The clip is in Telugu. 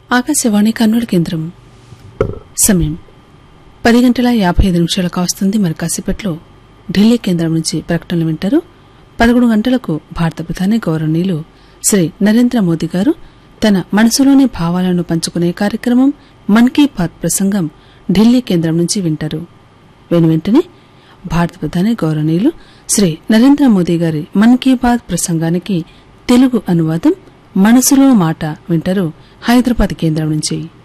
ఆకాశవాణి కన్నూరు కేంద్రం సమయం పది గంటల యాభై ఐదు నిమిషాలు కావస్తుంది మరి కాసేపట్లో ఢిల్లీ కేంద్రం నుంచి ప్రకటనలు వింటారు పదకొండు గంటలకు భారత ప్రధాని గౌరవనీయులు శ్రీ నరేంద్ర మోదీ గారు తన మనసులోని భావాలను పంచుకునే కార్యక్రమం మన్ కీ బాత్ ప్రసంగం ఢిల్లీ కేంద్రం నుంచి వింటారు వెను వెంటనే భారత ప్రధాని గౌరవనీయులు శ్రీ నరేంద్ర మోదీ గారి మన్ కీ బాత్ ప్రసంగానికి తెలుగు అనువాదం మనసులో మాట వింటారు హైదరాబాద్ కేంద్రం నుంచి